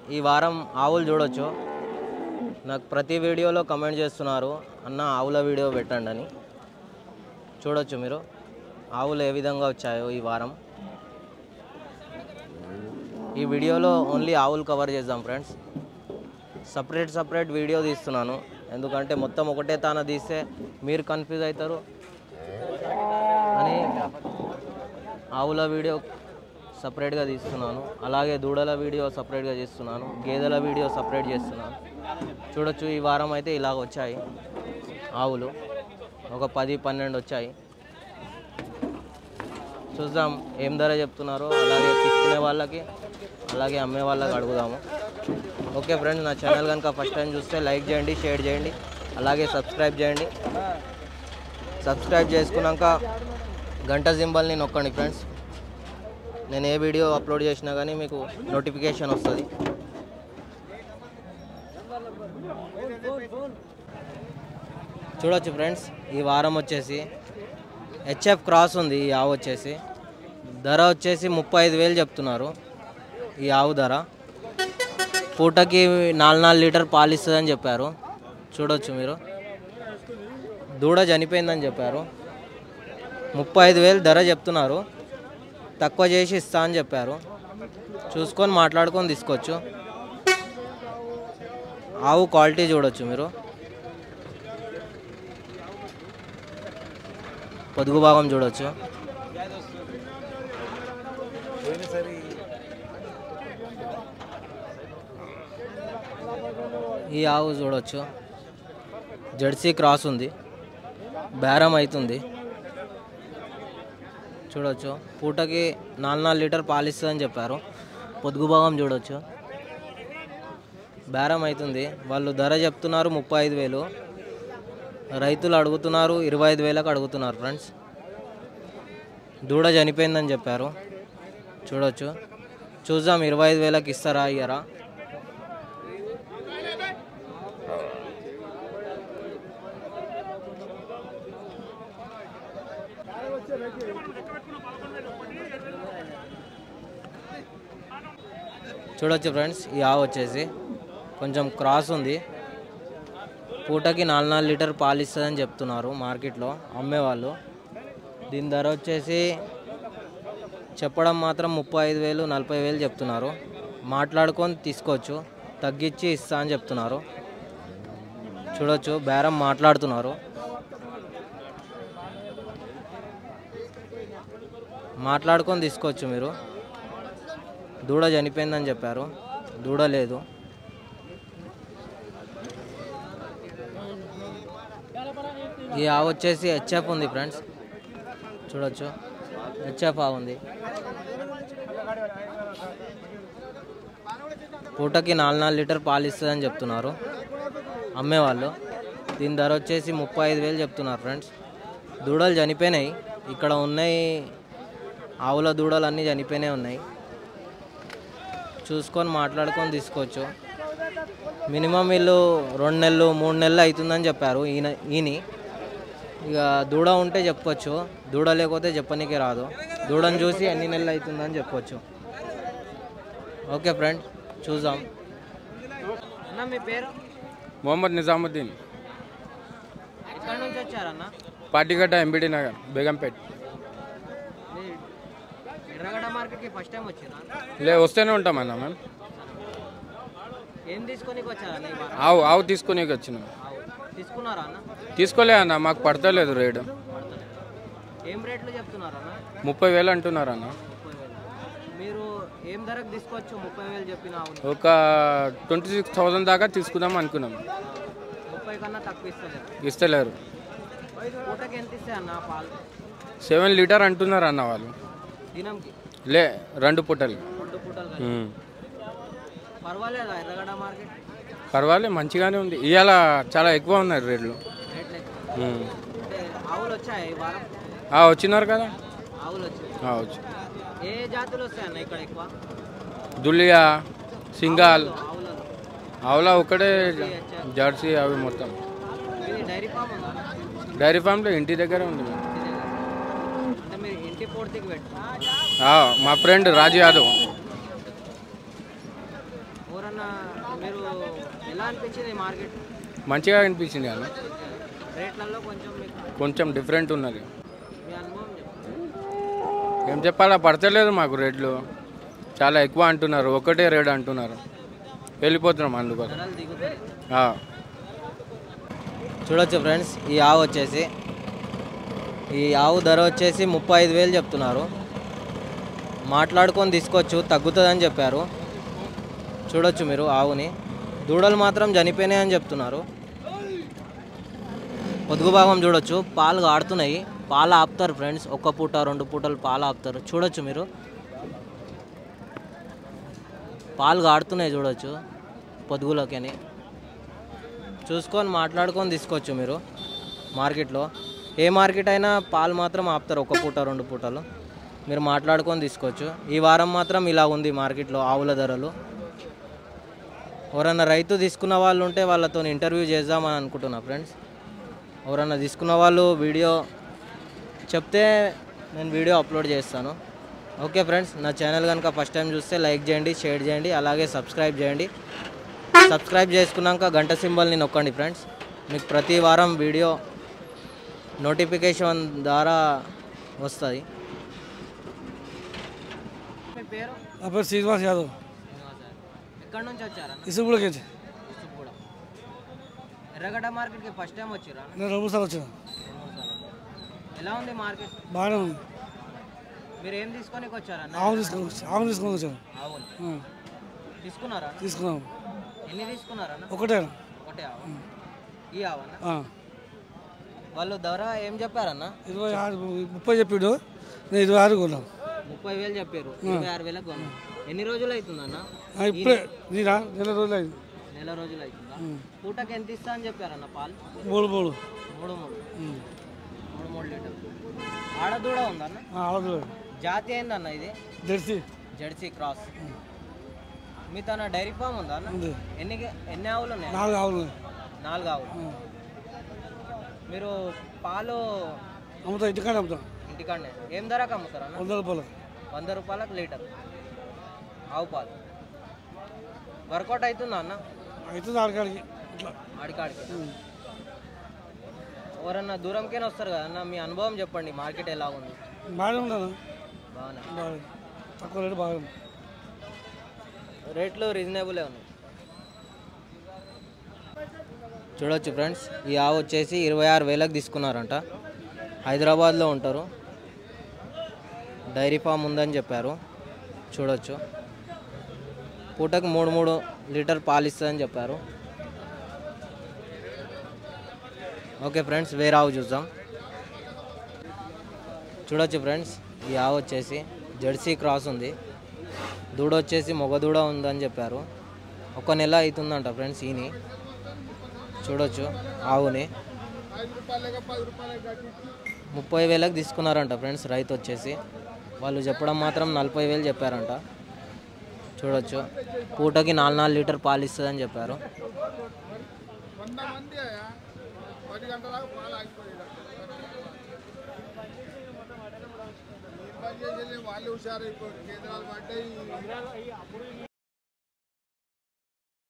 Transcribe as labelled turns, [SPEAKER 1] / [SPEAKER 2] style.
[SPEAKER 1] ఈ వారం ఆవులు చూడొచ్చు నాకు ప్రతి వీడియోలో కమెంట్ చేస్తున్నారు అన్న ఆవుల వీడియో పెట్టండి అని చూడొచ్చు మీరు ఆవులు ఏ విధంగా వచ్చాయో ఈ వారం ఈ వీడియోలో ఓన్లీ ఆవులు కవర్ చేద్దాం ఫ్రెండ్స్ సపరేట్ సపరేట్ వీడియో తీస్తున్నాను ఎందుకంటే మొత్తం ఒకటే తాన తీస్తే మీరు కన్ఫ్యూజ్ అవుతారు అని ఆవుల వీడియో సపరేట్గా తీస్తున్నాను అలాగే దూడల వీడియో సపరేట్గా చేస్తున్నాను గేదెల వీడియో సపరేట్ చేస్తున్నాను చూడొచ్చు ఈ వారం అయితే ఇలాగ వచ్చాయి ఆవులు ఒక పది పన్నెండు వచ్చాయి చూద్దాం ఏం ధర చెప్తున్నారో అలాగే తీసుకునే వాళ్ళకి అలాగే అమ్మే వాళ్ళకి అడుగుదాము ఓకే ఫ్రెండ్స్ నా ఛానల్ కనుక ఫస్ట్ టైం చూస్తే లైక్ చేయండి షేర్ చేయండి అలాగే సబ్స్క్రైబ్ చేయండి సబ్స్క్రైబ్ చేసుకున్నాక గంట సింబల్ని నొక్కండి ఫ్రెండ్స్ నేను ఏ వీడియో అప్లోడ్ చేసినా కానీ మీకు నోటిఫికేషన్ వస్తుంది చూడొచ్చు ఫ్రెండ్స్ ఈ వారం వచ్చేసి హెచ్ఎఫ్ క్రాస్ ఉంది ఈ ఆవు వచ్చేసి ధర వచ్చేసి ముప్పై ఐదు వేలు చెప్తున్నారు ఈ ఆవు ధర పూటకి నాలుగు నాలుగు లీటర్ పాలు ఇస్తుందని చెప్పారు చూడొచ్చు మీరు దూడ చనిపోయిందని చెప్పారు ముప్పై ఐదు వేలు ధర చెప్తున్నారు తక్కువ చేసి ఇస్తా అని చెప్పారు చూసుకొని మాట్లాడుకొని తీసుకోవచ్చు ఆవు క్వాలిటీ చూడొచ్చు మీరు పొదుగు భాగం చూడొచ్చు ఈ ఆవు చూడొచ్చు జెర్సీ క్రాస్ ఉంది బేరం అవుతుంది చూడొచ్చు పూటకి నాలుగు నాలుగు లీటర్ పాలు ఇస్తుందని చెప్పారు పొదుగు భాగం చూడొచ్చు బేరం అవుతుంది వాళ్ళు ధర చెప్తున్నారు ముప్పై ఐదు వేలు రైతులు అడుగుతున్నారు ఇరవై ఐదు వేలకు అడుగుతున్నారు ఫ్రెండ్స్ దూడ చనిపోయిందని చెప్పారు చూడొచ్చు చూద్దాం ఇరవై ఐదు వేలకు ఇస్తారా ఇయ్యరా చూడొచ్చు ఫ్రెండ్స్ ఈ ఆవు వచ్చేసి కొంచెం క్రాస్ ఉంది పూటకి నాలుగు నాలుగు లీటర్ పాలు ఇస్తుందని చెప్తున్నారు మార్కెట్లో అమ్మేవాళ్ళు దీని ధర వచ్చేసి చెప్పడం మాత్రం ముప్పై ఐదు వేలు నలభై వేలు చెప్తున్నారు మాట్లాడుకొని తీసుకోవచ్చు తగ్గించి ఇస్తా అని చెప్తున్నారు చూడొచ్చు బేరం మాట్లాడుతున్నారు మాట్లాడుకొని తీసుకోవచ్చు మీరు దూడ చనిపోయిందని చెప్పారు దూడ లేదు ఈ ఆవు వచ్చేసి హెచ్ఎఫ్ ఉంది ఫ్రెండ్స్ చూడొచ్చు హెచ్ఎఫ్ ఆవు ఉంది పూటకి నాలుగు నాలుగు లీటర్ పాలు ఇస్తుందని చెప్తున్నారు అమ్మేవాళ్ళు దీని ధర వచ్చేసి ముప్పై ఐదు వేలు చెప్తున్నారు ఫ్రెండ్స్ దూడలు చనిపోయినాయి ఇక్కడ ఉన్నాయి ఆవుల దూడలు అన్నీ చనిపోయినాయి ఉన్నాయి చూసుకొని మాట్లాడుకొని తీసుకోవచ్చు మినిమం వీళ్ళు రెండు నెలలు మూడు నెలలు అవుతుందని చెప్పారు ఈయన ఈయన ఇక దూడ ఉంటే చెప్పొచ్చు దూడ లేకపోతే చెప్పనీకి రాదు దూడను చూసి ఎన్ని నెలలు అవుతుందని చెప్పొచ్చు ఓకే ఫ్రెండ్ చూద్దాం అన్న మీ పేరు
[SPEAKER 2] మొహమ్మద్ నిజాముద్దీన్
[SPEAKER 1] ఎక్కడి నుంచి వచ్చారన్న
[SPEAKER 2] పాటిగడ్డ ఎంబిడి నగర్ బేగంపేట్
[SPEAKER 1] ఎర్రగడ్డ మార్కెట్కి ఫస్ట్ టైం వచ్చినా
[SPEAKER 2] లే వస్తూనే ఉంటామన్న మేము
[SPEAKER 1] ఏం తీసుకొని వచ్చారన్న ఈ వారం
[SPEAKER 2] ఆవు ఆవు తీసుకునే వచ్చినాం
[SPEAKER 1] ఆవు. తీసుకున్నారా అన్న
[SPEAKER 2] తీసుకోలే అన్న మాకు పడతలేదు రేటు
[SPEAKER 1] ఏం రేట్లు చెప్తున్నారు అన్న
[SPEAKER 2] ముప్పై వేలు అంటున్నారు అన్న
[SPEAKER 1] ముప్పై వేలు మీరు ఏం ధరకు తీసుకోవచ్చు ముప్పై వేలు చెప్పిన ఆవుని
[SPEAKER 2] ఒక ట్వంటీ సిక్స్ థౌజండ్ దాకా తీసుకుందాం అనుకున్నాం
[SPEAKER 1] ముప్పై కన్నా తక్కువ ఇస్తలేదు
[SPEAKER 2] ఇస్తలేరు
[SPEAKER 1] పూటకి ఎంత ఇస్తాయి అన్న పాలు
[SPEAKER 2] సెవెన్ లీటర్ అంటున్నారు అన్న వాళ్ళు
[SPEAKER 1] దినంకి
[SPEAKER 2] లే రెండు పుట్టలు
[SPEAKER 1] రెండు పూటలు కలిపి.
[SPEAKER 2] ఉమ్.
[SPEAKER 1] పర్వాలేదా ఎర్రగడ్డ మార్కెట్
[SPEAKER 2] పర్వాలే మంచిగానే ఉంది ఇవాళ చాలా ఎక్కువ ఉన్నాయి రేట్లు
[SPEAKER 1] రేట్లు ఎక్కువ
[SPEAKER 2] ఉమ్.
[SPEAKER 1] అంటే ఆవులు వచ్చాయి ఈ వారం
[SPEAKER 2] ఆ, వచ్చినారు కదా
[SPEAKER 1] ఆవులు వచ్చాయి
[SPEAKER 2] ఆ, వచ్చి
[SPEAKER 1] ఏ జాతులు వస్తాయి అన్న ఇక్కడ ఎక్కువ
[SPEAKER 2] దులియా సింగాల్
[SPEAKER 1] ఆవులలో
[SPEAKER 2] ఆవులా ఒకటే జెర్సీ అవి మొత్తం
[SPEAKER 1] ఇది డైరీ ఫామ్ ఉందా
[SPEAKER 2] డైరీ ఫామ్లో ఇంటి దగ్గర ఉంది
[SPEAKER 1] ఇంటి దగ్గర. అంటే మీరు ఇంటి పూర్తికి పెట్టు
[SPEAKER 2] ఆ, మా ఫ్రెండ్ రాజు యాదవ్
[SPEAKER 1] ఊరన్న ఏమన్నా మీరు ఎలా అనిపించింది ఈ మార్కెట్
[SPEAKER 2] మంచిగా అనిపించింది అన్న
[SPEAKER 1] రేట్లలో కొంచెం మీకు
[SPEAKER 2] కొంచెం డిఫరెంట్ ఉన్నది
[SPEAKER 1] మీ అనుభవం చెప్పండి
[SPEAKER 2] ఏం చెప్పాలా పడతలేదు మాకు రేట్లు చాలా ఎక్కువ అంటున్నారు ఒకటే రేట్ అంటున్నారు వెళ్ళిపోతున్నాం అందుకోసం
[SPEAKER 1] ధరలు దిగుతాయి
[SPEAKER 2] ఆ.
[SPEAKER 1] చూడొచ్చు ఫ్రెండ్స్ ఈ ఆవు వచ్చేసి ఈ ఆవు ధర వచ్చేసి ముప్పై ఐదు వేలు చెప్తున్నారు మాట్లాడుకొని తీసుకోవచ్చు తగ్గుతుందని చెప్పారు చూడొచ్చు మీరు ఆవుని దూడలు మాత్రం చనిపోయినాయి అని చెప్తున్నారు పొదుగు భాగం చూడొచ్చు పాలు ఆడుతున్నాయి పాలు ఆపుతారు ఫ్రెండ్స్ ఒక్క పూట రెండు పూటలు పాలు ఆపుతారు చూడొచ్చు మీరు పాలు ఆడుతున్నాయి చూడొచ్చు పొదుగులోకి చూసుకొని మాట్లాడుకొని తీసుకోవచ్చు మీరు మార్కెట్లో ఏ మార్కెట్ అయినా పాలు మాత్రం ఆపుతారు ఒక పూట రెండు పూటలు మీరు మాట్లాడుకొని తీసుకోవచ్చు ఈ వారం మాత్రం ఇలా ఉంది మార్కెట్లో ఆవుల ధరలు ఎవరన్నా రైతు తీసుకున్న వాళ్ళు ఉంటే వాళ్ళతో ఇంటర్వ్యూ చేద్దామని అనుకుంటున్నా ఫ్రెండ్స్ ఎవరన్నా తీసుకున్న వాళ్ళు వీడియో చెప్తే నేను వీడియో అప్లోడ్ చేస్తాను ఓకే ఫ్రెండ్స్ నా ఛానల్ కనుక ఫస్ట్ టైం చూస్తే లైక్ చేయండి షేర్ చేయండి అలాగే సబ్స్క్రైబ్ చేయండి సబ్స్క్రైబ్ చేసుకున్నాక గంట సింబల్ని నొక్కండి ఫ్రెండ్స్ మీకు ప్రతి వారం వీడియో నోటిఫికేషన్ ద్వారా వస్తుంది మీ పేరు
[SPEAKER 3] నా పేరు శ్రీనివాస్ యాదవ్
[SPEAKER 1] ఎక్కడి నుంచి వచ్చారన్న
[SPEAKER 3] ఇసుగులకి వచ్చి
[SPEAKER 1] కూడా ఎర్రగడ్డ మార్కెట్కి ఫస్ట్ టైం వచ్చిరా
[SPEAKER 3] నేను రెండు సార్లు వచ్చిన
[SPEAKER 1] ఎలా ఉంది మార్కెట్
[SPEAKER 3] బాగానే ఉంది
[SPEAKER 1] మీరు ఏం తీసుకొని వచ్చారన్న
[SPEAKER 3] ఆవు తీసుకొని వచ్చి ఆవు తీసుకొని వచ్చాను
[SPEAKER 1] ఆవులు
[SPEAKER 3] ఆ,
[SPEAKER 1] తీసుకున్నారా
[SPEAKER 3] తీసుకున్నాం
[SPEAKER 1] ఎన్ని తీసుకున్నారన్న
[SPEAKER 3] ఒకటే
[SPEAKER 1] ఒకటే ఆవు ఈ ఆవన్న
[SPEAKER 3] ఆ,
[SPEAKER 1] వాళ్ళు ధర ఏం చెప్పారన్న
[SPEAKER 3] ఇరవై ఆరు ముప్పై చెప్పిండు నేను ఇరవై ఆరు కొన్నాను
[SPEAKER 1] ముప్పై వేలు చెప్పారు ఇరవై ఆరు వేలకు కొన్నాం ఎన్ని రోజులు అవుతుందన్న
[SPEAKER 3] ఆ, ఇప్పుడే నీరా నెల రోజులు అయింది
[SPEAKER 1] నెల రోజులు అవుతుందా పూటకి ఎంత ఇస్తా అని చెప్పారన్న పాలు
[SPEAKER 3] మూడు మూడు
[SPEAKER 1] మూడు మూడు
[SPEAKER 3] ఉమ్.
[SPEAKER 1] మూడు మూడు లీటర్ ఆడదూడ ఉందన్న
[SPEAKER 3] ఆ, ఆడదు
[SPEAKER 1] జాతి ఏందన్న ఇది
[SPEAKER 3] జెర్సీ
[SPEAKER 1] జెర్సీ క్రాస్ మీ తన డైరీ ఫామ్ ఉందా అన్న
[SPEAKER 3] ఉంది
[SPEAKER 1] ఎన్ని ఎన్ని ఆవులు ఉన్నాయి
[SPEAKER 3] నాలుగు ఆవులు ఉన్నాయి.
[SPEAKER 1] నాలుగు ఆవులు
[SPEAKER 3] ఆ,
[SPEAKER 1] మీరు పాలు
[SPEAKER 3] అమ్ముతా ఇంటికాడ అమ్ముతాం
[SPEAKER 1] ఇంటికాడనే ఏం ధరకు అమ్ముతారు అన్న
[SPEAKER 3] వంద రూపాయలు
[SPEAKER 1] వంద రూపాయలకు లీటర్ ఆవు పాలు వర్కౌట్ అవుతుందా అన్న
[SPEAKER 3] అవుతుంది ఆడకాడికి ఇట్లా
[SPEAKER 1] ఆడికాడికి
[SPEAKER 3] ఉమ్.
[SPEAKER 1] ఎవరన్నా దూరంకైనా వస్తారు కదా అన్న మీ అనుభవం చెప్పండి మార్కెట్ ఎలా ఉంది
[SPEAKER 3] బాగానే ఉన్నాను
[SPEAKER 1] బాగానే
[SPEAKER 3] బాగా తక్కువ రేటు బాగా ఉంది
[SPEAKER 1] రేట్లు రీజనబులే ఉన్నాయి చూడొచ్చు ఫ్రెండ్స్ ఈ ఆవు వచ్చేసి ఇరవై ఆరు వేలకు తీసుకున్నారంట హైదరాబాద్లో ఉంటారు డైరీ ఫామ్ ఉందని చెప్పారు చూడొచ్చు పూటకు మూడు మూడు లీటర్ పాలు ఇస్తుందని చెప్పారు ఓకే ఫ్రెండ్స్ వేరే ఆవు చూద్దాం చూడొచ్చు ఫ్రెండ్స్ ఈ ఆవు వచ్చేసి జెర్సీ క్రాస్ ఉంది దూడ వచ్చేసి మగ దూడ ఉందని చెప్పారు ఒక నెల అవుతుందంట ఫ్రెండ్స్ ఈని చూడొచ్చు ఆవుని ముప్పై వేలకు తీసుకున్నారంట ఫ్రెండ్స్ రైతు వచ్చేసి వాళ్ళు చెప్పడం మాత్రం నలభై వేలు చెప్పారంట చూడొచ్చు పూటకి నాలుగు నాలుగు లీటర్ పాలు ఇస్తుందని చెప్పారు
[SPEAKER 4] వాళ్ళు హుషారైపోయి కేంద్రాలు పడ్డాయి